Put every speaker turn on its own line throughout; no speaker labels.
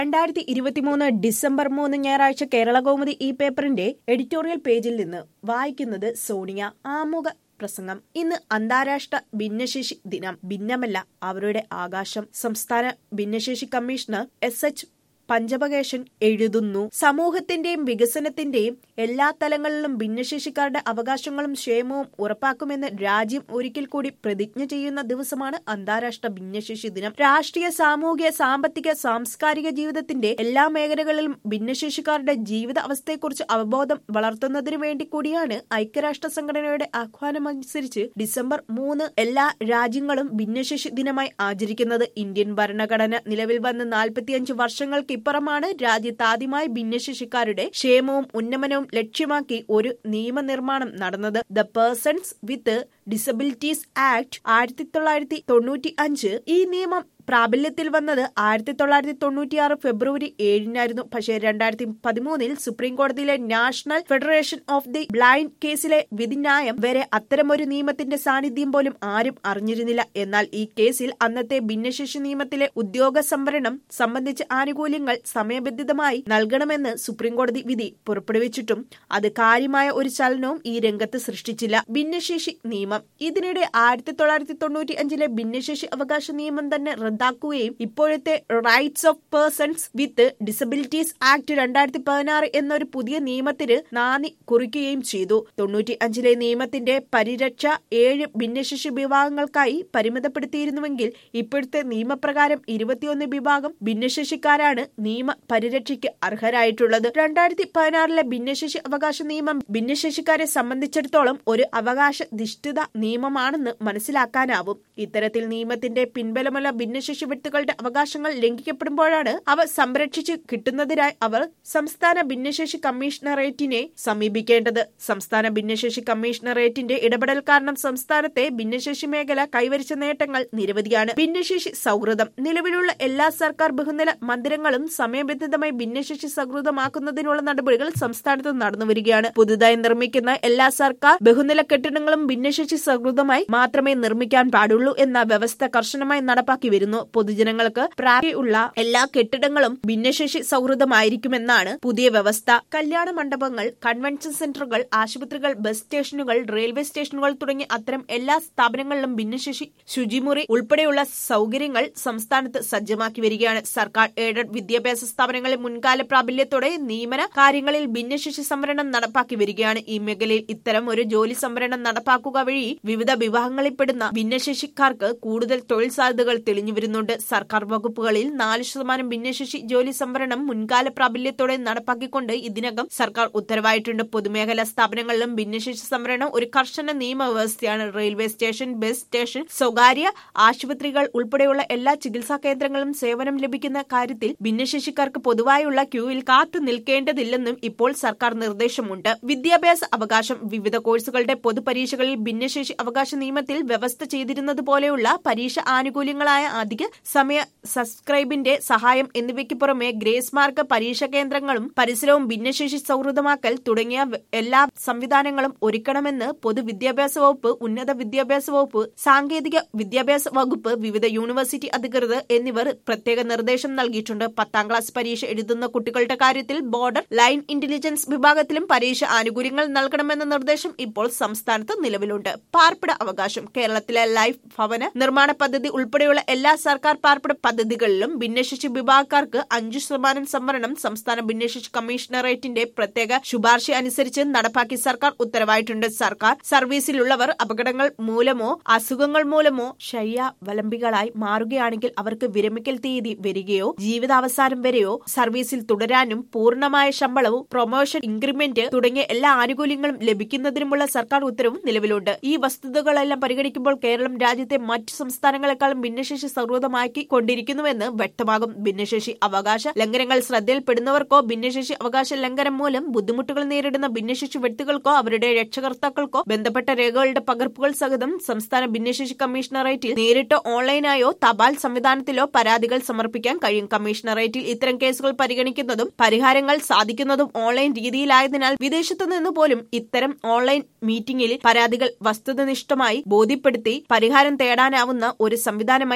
രണ്ടായിരത്തി ഇരുപത്തിമൂന്ന് ഡിസംബർ മൂന്ന് ഞായറാഴ്ച കേരള കൗമുദി ഈ പേപ്പറിന്റെ എഡിറ്റോറിയൽ പേജിൽ നിന്ന് വായിക്കുന്നത് സോണിയ ആമുഖ പ്രസംഗം ഇന്ന് അന്താരാഷ്ട്ര ഭിന്നശേഷി ദിനം ഭിന്നമല്ല അവരുടെ ആകാശം സംസ്ഥാന ഭിന്നശേഷി കമ്മീഷണർ എസ് എച്ച് പഞ്ചപകേശൻ എഴുതുന്നു സമൂഹത്തിന്റെയും വികസനത്തിന്റെയും എല്ലാ തലങ്ങളിലും ഭിന്നശേഷിക്കാരുടെ അവകാശങ്ങളും ക്ഷേമവും ഉറപ്പാക്കുമെന്ന് രാജ്യം ഒരിക്കൽ കൂടി പ്രതിജ്ഞ ചെയ്യുന്ന ദിവസമാണ് അന്താരാഷ്ട്ര ഭിന്നശേഷി ദിനം രാഷ്ട്രീയ സാമൂഹിക സാമ്പത്തിക സാംസ്കാരിക ജീവിതത്തിന്റെ എല്ലാ മേഖലകളിലും ഭിന്നശേഷിക്കാരുടെ ജീവിത അവസ്ഥയെക്കുറിച്ച് അവബോധം വളർത്തുന്നതിനു വേണ്ടി കൂടിയാണ് ഐക്യരാഷ്ട്ര സംഘടനയുടെ ആഹ്വാനമനുസരിച്ച് ഡിസംബർ മൂന്ന് എല്ലാ രാജ്യങ്ങളും ഭിന്നശേഷി ദിനമായി ആചരിക്കുന്നത് ഇന്ത്യൻ ഭരണഘടന നിലവിൽ വന്ന് നാൽപ്പത്തിയഞ്ച് വർഷങ്ങൾക്ക് ഇപ്പുറമാണ് രാജ്യത്താദ്യമായി ഭിന്നശേഷിക്കാരുടെ ക്ഷേമവും ഉന്നമനവും ലക്ഷ്യമാക്കി ഒരു നിയമനിർമ്മാണം നടന്നത് the persons with disabilities act ആയിരത്തി തൊള്ളായിരത്തി തൊണ്ണൂറ്റി അഞ്ച് ഈ നിയമം പ്രാബല്യത്തിൽ വന്നത് ആയിരത്തി തൊള്ളായിരത്തി തൊണ്ണൂറ്റിയാറ് ഫെബ്രുവരി ഏഴിനായിരുന്നു പക്ഷേ രണ്ടായിരത്തി പതിമൂന്നിൽ സുപ്രീം കോടതിയിലെ national federation of the blind കേസിലെ വിധിന്യായം വരെ അത്തരമൊരു നിയമത്തിന്റെ സാന്നിധ്യം പോലും ആരും അറിഞ്ഞിരുന്നില്ല എന്നാൽ ഈ കേസിൽ അന്നത്തെ ഭിന്നശേഷി നിയമത്തിലെ ഉദ്യോഗ സംവരണം സംബന്ധിച്ച ആനുകൂല്യങ്ങൾ സമയബന്ധിതമായി നൽകണമെന്ന് സുപ്രീം കോടതി വിധി പുറപ്പെടുവിച്ചിട്ടും അത് കാര്യമായ ഒരു ചലനവും ഈ രംഗത്ത് സൃഷ്ടിച്ചില്ല ഭിന്നശേഷി നിയമം ഇതിനിടെ ആയിരത്തി തൊള്ളായിരത്തി തൊണ്ണൂറ്റി അഞ്ചിലെ ഭിന്നശേഷി അവകാശ നിയമം തന്നെ റദ്ദാക്കുകയും ഇപ്പോഴത്തെ rights of persons with disabilities act രണ്ടായിരത്തി പതിനാറ് എന്നൊരു പുതിയ നിയമത്തിന് നാന്ദി കുറിക്കുകയും ചെയ്തു തൊണ്ണൂറ്റി അഞ്ചിലെ നിയമത്തിന്റെ പരിരക്ഷ ഏഴ് ഭിന്നശേഷി വിഭാഗങ്ങൾക്കായി പരിമിതപ്പെടുത്തിയിരുന്നുവെങ്കിൽ ഇപ്പോഴത്തെ നിയമപ്രകാരം ഇരുപത്തിയൊന്ന് വിഭാഗം ഭിന്നശേഷിക്കാരാണ് നിയമ പരിരക്ഷയ്ക്ക് അർഹരായിട്ടുള്ളത് രണ്ടായിരത്തി പതിനാറിലെ ഭിന്നശേഷി അവകാശ നിയമം ഭിന്നശേഷിക്കാരെ സംബന്ധിച്ചിടത്തോളം ഒരു അവകാശധിഷ്ഠിത നിയമമാണെന്ന് മനസ്സിലാക്കാനാവും ഇത്തരത്തിൽ നിയമത്തിന്റെ പിൻബലമുള്ള ഭിന്നശേഷി വ്യക്തികളുടെ അവകാശങ്ങൾ ലംഘിക്കപ്പെടുമ്പോഴാണ് അവ സംരക്ഷിച്ച് കിട്ടുന്നതിനായി അവർ സംസ്ഥാന ഭിന്നശേഷി കമ്മീഷണറേറ്റിനെ സമീപിക്കേണ്ടത് സംസ്ഥാന ഭിന്നശേഷി കമ്മീഷണറേറ്റിന്റെ ഇടപെടൽ കാരണം സംസ്ഥാനത്തെ ഭിന്നശേഷി മേഖല കൈവരിച്ച നേട്ടങ്ങൾ നിരവധിയാണ് ഭിന്നശേഷി സൗഹൃദം നിലവിലുള്ള എല്ലാ സർക്കാർ ബഹുനില മന്ദിരങ്ങളും സമയബന്ധിതമായി ഭിന്നശേഷി സൗഹൃദമാക്കുന്നതിനുള്ള നടപടികൾ സംസ്ഥാനത്ത് നടന്നുവരികയാണ് പുതുതായി നിർമ്മിക്കുന്ന എല്ലാ സർക്കാർ ബഹുനില കെട്ടിടങ്ങളും ഭിന്നശേഷി സൗഹൃദമായി മാത്രമേ നിർമ്മിക്കാൻ പാടുള്ളൂ എന്ന വ്യവസ്ഥ കർശനമായി നടപ്പാക്കി വരുന്നു പൊതുജനങ്ങൾക്ക് പ്രാപ്തിയുള്ള എല്ലാ കെട്ടിടങ്ങളും ഭിന്നശേഷി സൗഹൃദമായിരിക്കുമെന്നാണ് പുതിയ വ്യവസ്ഥ കല്യാണ മണ്ഡപങ്ങൾ കൺവെൻഷൻ സെന്ററുകൾ ആശുപത്രികൾ ബസ് സ്റ്റേഷനുകൾ റെയിൽവേ സ്റ്റേഷനുകൾ തുടങ്ങിയ അത്തരം എല്ലാ സ്ഥാപനങ്ങളിലും ഭിന്നശേഷി ശുചിമുറി ഉൾപ്പെടെയുള്ള സൗകര്യങ്ങൾ സംസ്ഥാനത്ത് സജ്ജമാക്കി വരികയാണ് സർക്കാർ എയ്ഡഡ് വിദ്യാഭ്യാസ സ്ഥാപനങ്ങളിൽ മുൻകാല പ്രാബല്യത്തോടെ നിയമന കാര്യങ്ങളിൽ ഭിന്നശേഷി സംവരണം നടപ്പാക്കി വരികയാണ് ഈ മേഖലയിൽ ഇത്തരം ഒരു ജോലി സംവരണം നടപ്പാക്കുക വഴി വിവിധ വിഭാഗങ്ങളിൽപ്പെടുന്ന ഭിന്നശേഷിക്കാർക്ക് കൂടുതൽ തൊഴിൽ സാധ്യതകൾ തെളിഞ്ഞു വരുന്നുണ്ട് സർക്കാർ വകുപ്പുകളിൽ നാല് ശതമാനം ഭിന്നശേഷി ജോലി സംവരണം മുൻകാല പ്രാബല്യത്തോടെ നടപ്പാക്കിക്കൊണ്ട് ഇതിനകം സർക്കാർ ഉത്തരവായിട്ടുണ്ട് പൊതുമേഖലാ സ്ഥാപനങ്ങളിലും ഭിന്നശേഷി സംവരണം ഒരു കർശന നിയമവ്യവസ്ഥയാണ് റെയിൽവേ സ്റ്റേഷൻ ബസ് സ്റ്റേഷൻ സ്വകാര്യ ആശുപത്രികൾ ഉൾപ്പെടെയുള്ള എല്ലാ ചികിത്സാ കേന്ദ്രങ്ങളും സേവനം ലഭിക്കുന്ന കാര്യത്തിൽ ഭിന്നശേഷിക്കാർക്ക് പൊതുവായുള്ള ക്യൂവിൽ കാത്തു നിൽക്കേണ്ടതില്ലെന്നും ഇപ്പോൾ സർക്കാർ നിർദ്ദേശമുണ്ട് വിദ്യാഭ്യാസ അവകാശം വിവിധ കോഴ്സുകളുടെ പൊതുപരീക്ഷകളിൽ ഭിന്നശേഷി അവകാശ നിയമത്തിൽ വ്യവസ്ഥ ചെയ്തിരുന്നത് പോലെയുള്ള പരീക്ഷ ആനുകൂല്യങ്ങളായ അധിക സമയ സബ്സ്ക്രൈബിന്റെ സഹായം എന്നിവയ്ക്ക് പുറമെ ഗ്രേസ് മാർക്ക് പരീക്ഷാ കേന്ദ്രങ്ങളും പരിസരവും ഭിന്നശേഷി സൗഹൃദമാക്കൽ തുടങ്ങിയ എല്ലാ സംവിധാനങ്ങളും ഒരുക്കണമെന്ന് പൊതുവിദ്യാഭ്യാസ വകുപ്പ് ഉന്നത വിദ്യാഭ്യാസ വകുപ്പ് സാങ്കേതിക വിദ്യാഭ്യാസ വകുപ്പ് വിവിധ യൂണിവേഴ്സിറ്റി അധികൃതർ എന്നിവർ പ്രത്യേക നിർദ്ദേശം നൽകിയിട്ടുണ്ട് പത്താം ക്ലാസ് പരീക്ഷ എഴുതുന്ന കുട്ടികളുടെ കാര്യത്തിൽ ബോർഡർ ലൈൻ ഇന്റലിജൻസ് വിഭാഗത്തിലും പരീക്ഷ ആനുകൂല്യങ്ങൾ നൽകണമെന്ന നിർദ്ദേശം ഇപ്പോൾ സംസ്ഥാനത്ത് നിലവിലുണ്ട് പാർപ്പിട അവകാശം കേരളത്തിലെ ലൈഫ് ഭവന നിർമ്മാണ പദ്ധതി ഉൾപ്പെടെയുള്ള എല്ലാ സർക്കാർ പാർപ്പിട പദ്ധതികളിലും ഭിന്നശേഷി വിഭാഗക്കാർക്ക് അഞ്ചു ശതമാനം സംവരണം സംസ്ഥാന ഭിന്നശേഷി കമ്മീഷണറേറ്റിന്റെ പ്രത്യേക ശുപാർശ അനുസരിച്ച് നടപ്പാക്കി സർക്കാർ ഉത്തരവായിട്ടുണ്ട് സർക്കാർ സർവീസിലുള്ളവർ അപകടങ്ങൾ മൂലമോ അസുഖങ്ങൾ മൂലമോ ശയ്യാവലംബികളായി മാറുകയാണെങ്കിൽ അവർക്ക് വിരമിക്കൽ തീയതി വരികയോ ജീവിതാവസാനം വരെയോ സർവീസിൽ തുടരാനും പൂർണ്ണമായ ശമ്പളവും പ്രൊമോഷൻ ഇൻക്രിമെന്റ് തുടങ്ങിയ എല്ലാ ആനുകൂല്യങ്ങളും ലഭിക്കുന്നതിനുമുള്ള സർക്കാർ ഉത്തരവും നിലവിലുണ്ട് ഈ വസ്തുതകളെല്ലാം പരിഗണിക്കുമ്പോൾ കേരളം രാജ്യത്തെ മറ്റു സംസ്ഥാനങ്ങളെക്കാളും ഭിന്നശേഷി സൗഹൃദമാക്കി കൊണ്ടിരിക്കുന്നുവെന്ന് വ്യക്തമാകും ഭിന്നശേഷി അവകാശ ലംഘനങ്ങൾ ശ്രദ്ധയിൽപ്പെടുന്നവർക്കോ ഭിന്നശേഷി അവകാശ ലംഘനം മൂലം ബുദ്ധിമുട്ടുകൾ നേരിടുന്ന ഭിന്നശേഷി വ്യക്തികൾക്കോ അവരുടെ രക്ഷകർത്താക്കൾക്കോ ബന്ധപ്പെട്ട രേഖകളുടെ പകർപ്പുകൾ സഹിതം സംസ്ഥാന ഭിന്നശേഷി കമ്മീഷണറേറ്റിൽ നേരിട്ടോ ഓൺലൈനായോ തപാൽ സംവിധാനത്തിലോ പരാതികൾ സമർപ്പിക്കാൻ കഴിയും കമ്മീഷണറേറ്റിൽ ഇത്തരം കേസുകൾ പരിഗണിക്കുന്നതും പരിഹാരങ്ങൾ സാധിക്കുന്നതും ഓൺലൈൻ രീതിയിലായതിനാൽ വിദേശത്തു നിന്ന് പോലും ഇത്തരം ഓൺലൈൻ മീറ്റിംഗിൽ പരാതികൾ വസ്തുതനിഷ്ഠമായി ബോധ്യപ്പെടുത്തി പരിഹാരം തേടാനാവുന്ന ഒരു സംവിധാനമായി മാറിയിട്ടുണ്ട്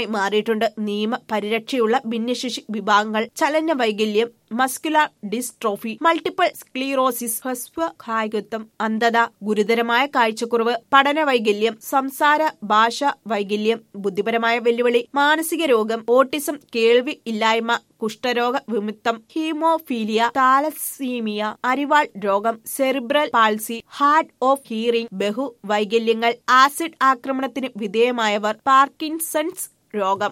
ഉണ്ടായിട്ടുണ്ട് നിയമ പരിരക്ഷയുള്ള ഭിന്നശേഷി വിഭാഗങ്ങൾ ചലന വൈകല്യം മസ്കുലാർ ഡിസ്ട്രോഫി മൾട്ടിപ്പിൾ സ്ക്ലീറോസിസ് ഹ്രസ്വ കായികത്വം അന്ധത ഗുരുതരമായ കാഴ്ചക്കുറവ് പഠന വൈകല്യം സംസാര ഭാഷ വൈകല്യം ബുദ്ധിപരമായ വെല്ലുവിളി മാനസിക രോഗം ഓട്ടിസം കേൾവി ഇല്ലായ്മ കുഷ്ഠരോഗ വിമുക്തം ഹീമോഫീലിയ താലസീമിയ അരിവാൾ രോഗം cerebral palsy hard of hearing ബഹു വൈകല്യങ്ങൾ ആസിഡ് ആക്രമണത്തിന് വിധേയമായവർ പാർക്കിൻസൺസ് രോഗം